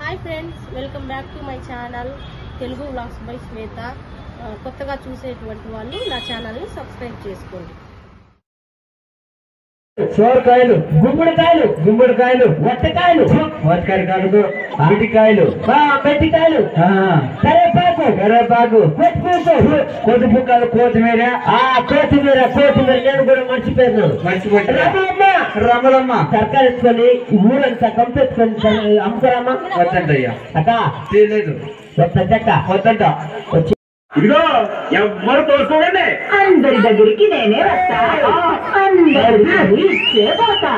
Hi friends welcome back to my channel Telugu vlogs by Shweta ఆ, కొత్తగా చూసేటువంటి వాళ్ళు నా ఛానల్ని సబ్స్క్రైబ్ చేసుకోండి సోరకాయలు గుమ్మడికాయలు గుమ్మడికాయలు వట్టకాయలు వట్టకాయలు కాదు అరటికాయలు మెట్టికాయలు కరేపాకు కరేపాకు కొత్తిమీర కొద్దిపుక్కలు కొత్తిమీర ఆ కొత్తిమీర కొత్తిమీర నేను కూడా మర్చిపోయాను మర్చిపోయారా? రమలమ్మ రమలమ్మ తరకాలు ఎత్తుకొని ఈ ఊరంతా కంపెత్తుకొని అమ్ముతారమ్మా వద్దంటయ్యా అక్క తెలియదు ఒక్క చెక్క వద్దంట వచ్చి ఇదిగో ఎవరు తోసుకోండి అందరి దగ్గరికి నేనే వస్తా అందరి ఇచ్చే పోతా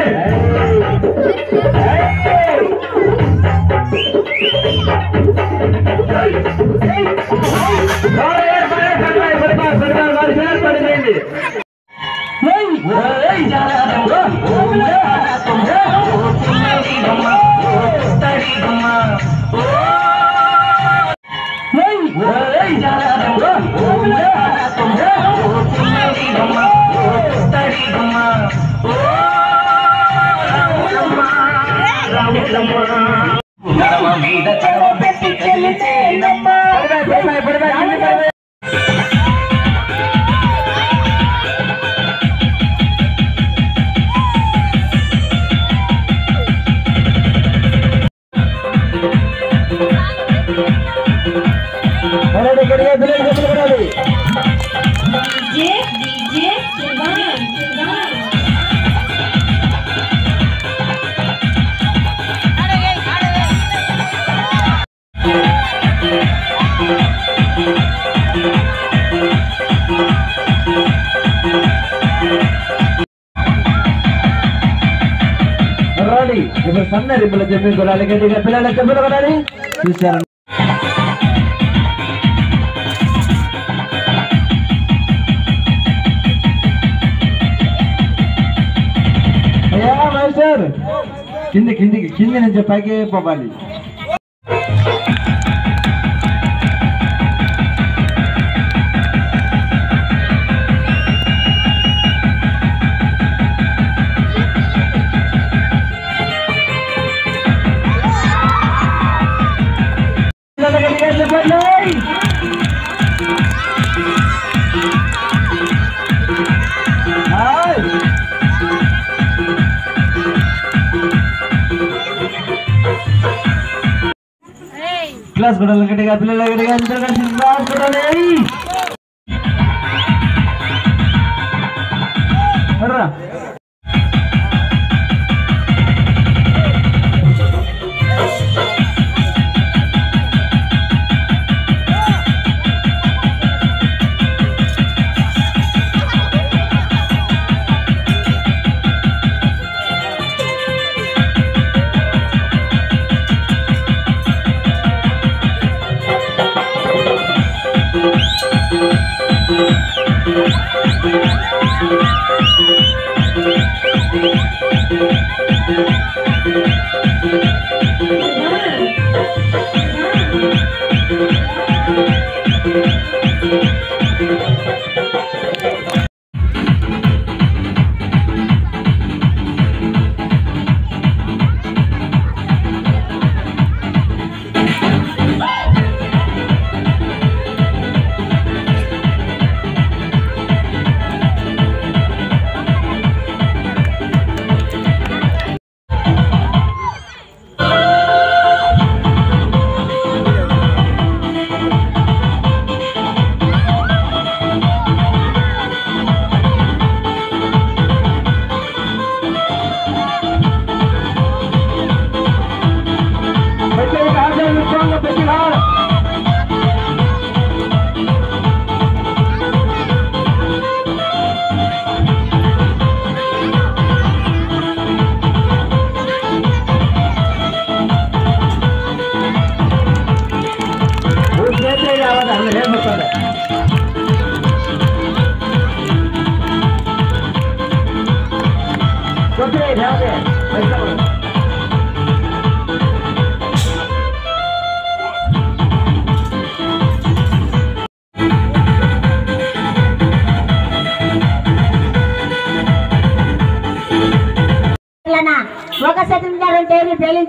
రాడి ఇప్పుడు సన్న రిబ్బులు చెప్పి కొడాలి గట్టిగా పిల్లల చెప్పులు కొడాలి చూశారు అయ్యా మాస్టర్ కింది కిందికి కింది నుంచి పైకి పోవాలి పిల్లల గట్టిగా చెప్పండి హాయ్ క్లాస్ కొడాలి గట్టిగా పిల్లల గట్టిగా అందరూ కలిసి క్లాస్ కొడాలి రా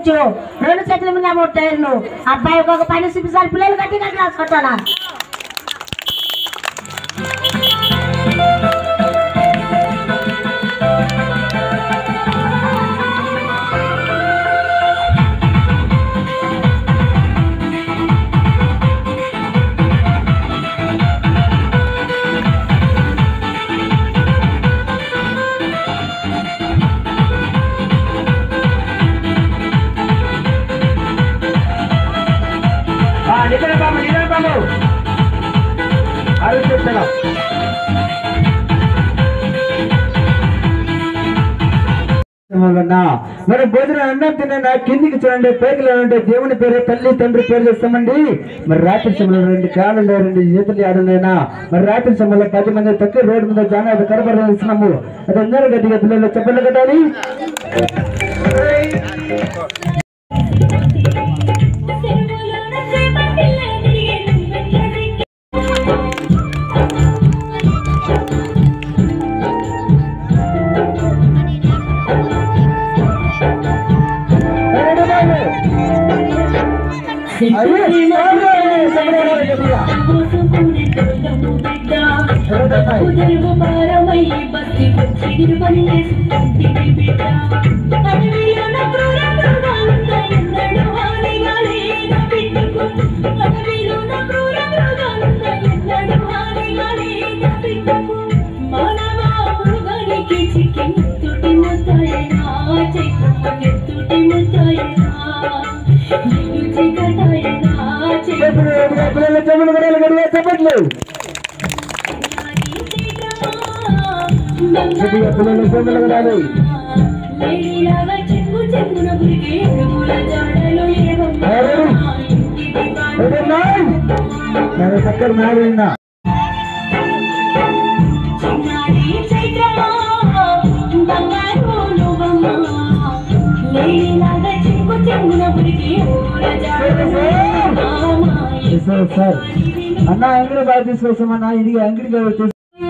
కూర్చో రెండు చేతుల మీద మూడు టైర్లు అబ్బాయి ఒక పని సిపిసాలు పిల్లలు గట్టి గట్టి రాసుకుంటానా ఆ, నిజమే బాబు నిజమే బాబు అరుణ్ చెప్తాను వలన మరి భోజనం అన్నం తిన్నా కిందికి చూడండి పైకి లేదంటే దేవుని పేరు తల్లి తండ్రి పేరు చేస్తామండి మరి రాత్రి సమయంలో రెండు కాళ్ళు రెండు చేతులు ఆడునైనా మరి రాత్రి సమయంలో పది మంది తక్కువ రోడ్డు మీద జానా అది కనబడుతున్నాము అది అందరూ గట్టిగా పిల్లలు చెప్పలు కట్టాలి పిల్లలు చెప్పులు కట్టాలి గట్టిగా చెప్పట్లు గట్టిగా పిల్లలు చెప్పులు కట్టాలి నేను చక్కర నాడినా సార్ సార్ అన్న అంగడి బాగా తీసుకొస్తామన్నా ఇది అంగడికి వచ్చేసి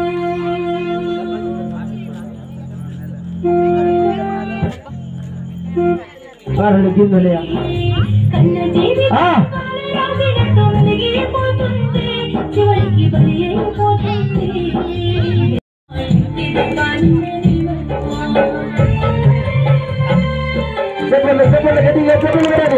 రెండు కిందలే ఆ, చివరికి బలి అయిపోతుంది చెప్పండి చెప్పండి గట్టిగా చెప్పండి కదండి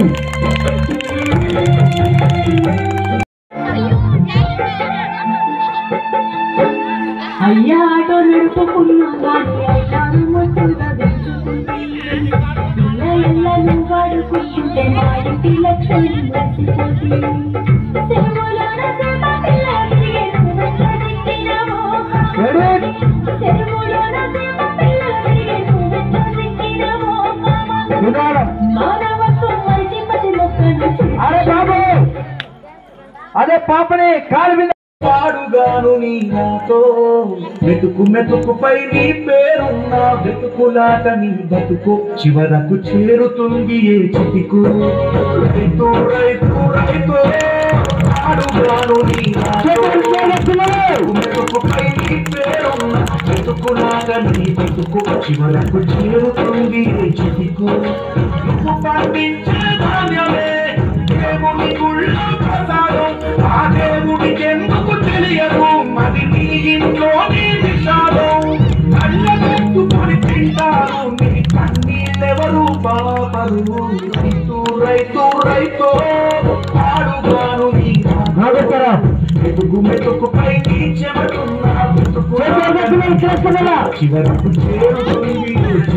అయ్యా ఆటో నడుపుకున్నా గాని అయ్యాను ముద్దుగా తెచ్చుకుంది ఇలా ఇలా నువ్వు వాడుకుంటుంటే మా ఇంటి లక్ష్మి మర్చిపోతుంది చెరువులోన చేప పిల్ల తిరిగే నువ్వెట్లా దిక్కినావో రెడీ చెరువులోన చేప పిల్ల తిరిగే నువ్వెట్లా దిక్కినావో నిదానం మానవత్వం మరిచి పది మొక్కను అరే బాబు అదే పాపని కాలు మీద పాడుగాను నీ నాతో మెతుకు మెతుకుపై నీ పేరున్న వెతుకులాట నీ బతుకు చివరకు చేరుతుంది ఏ చితికు రైతు రైతు రైతు పాడుగాను నీ నాతో మెతుకుపై నీ పేరున్న వెతుకులాట నీ బతుకు చివరకు చేరుతుంది ఏ చితికు నువ్వు పండించే ధాన్యమే దేవుని గుళ్ళ ప్రసాదం ఆ దేవుడికి ఎందుకు తెలియదు మరి నీ ఇంట్లోని విషాదం కళ్ళెత్తుకొని తింటారు నీ కన్నీళ్ళెవరు బాబరు రైతు రైతు రైతు పాడుగాను నీ మెతుకు మెతుకు పై నీ చెమటున్న మెతుకు చివరకు చేరుతుంది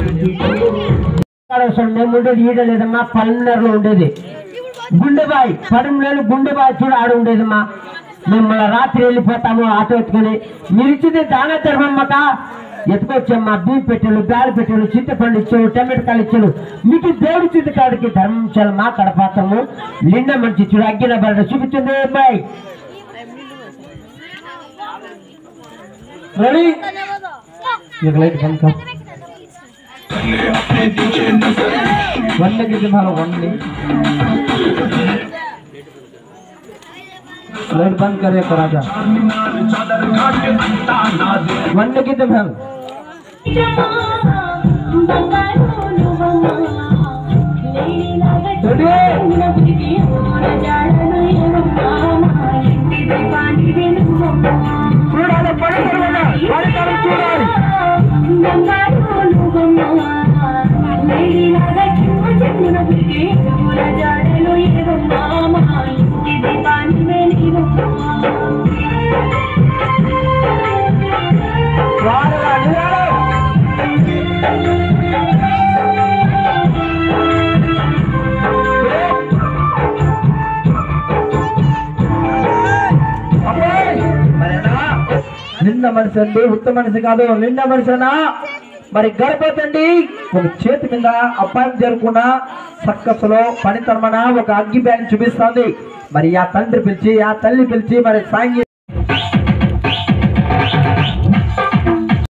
మేము ఉండేది ఈడ లేదమ్మా పల్మనర్లో ఉండేది గుండెబాయి పడమనేలు గుండెబాయి చూడ ఆడ ఉండేదమ్మా మేము మళ్ళీ రాత్రి వెళ్ళిపోతాము ఆటో ఎత్తుకొని మీరు ఇచ్చింది దాన ధర్మమ్మక ఎత్తుకొచ్చామ్మా బియ్యం పెట్టెలు బ్యాలు పెట్టెలు చింతపండు ఇచ్చారు టమాటకాయలు ఇచ్చారు మీకు దేవుడి చింత కాడికి ధర్మం చాలా మా కడపాతాము లిండ మంచి చూడు అగ్గిన బరట చూపించింది బాయ్ రెడీ లైట్ బంద్ కర్ వన్ కింద మాలో వన్ लाइट बंद करे को राजा वन कितने भाग బంగారు నువ్వమ్మా లేని నా చూడాలి పడితరమన్నా పడితరం చూడాలి త్వరగా నిలబడు. అబ్బాయ్, మరేనా? నిన్న మనిషి అండి ఉత్త మనిషి కాదు నిన్న మనిషినా మరి గణపతి అండి ఒక చేతి మీద అబ్బాయి జరుపుకున్న సక్కసులో పనితనమన ఒక అగ్గి బ్యాగ్ చూపిస్తుంది మరి ఆ తండ్రి పిలిచి ఆ తల్లి పిలిచి మరి సాంగి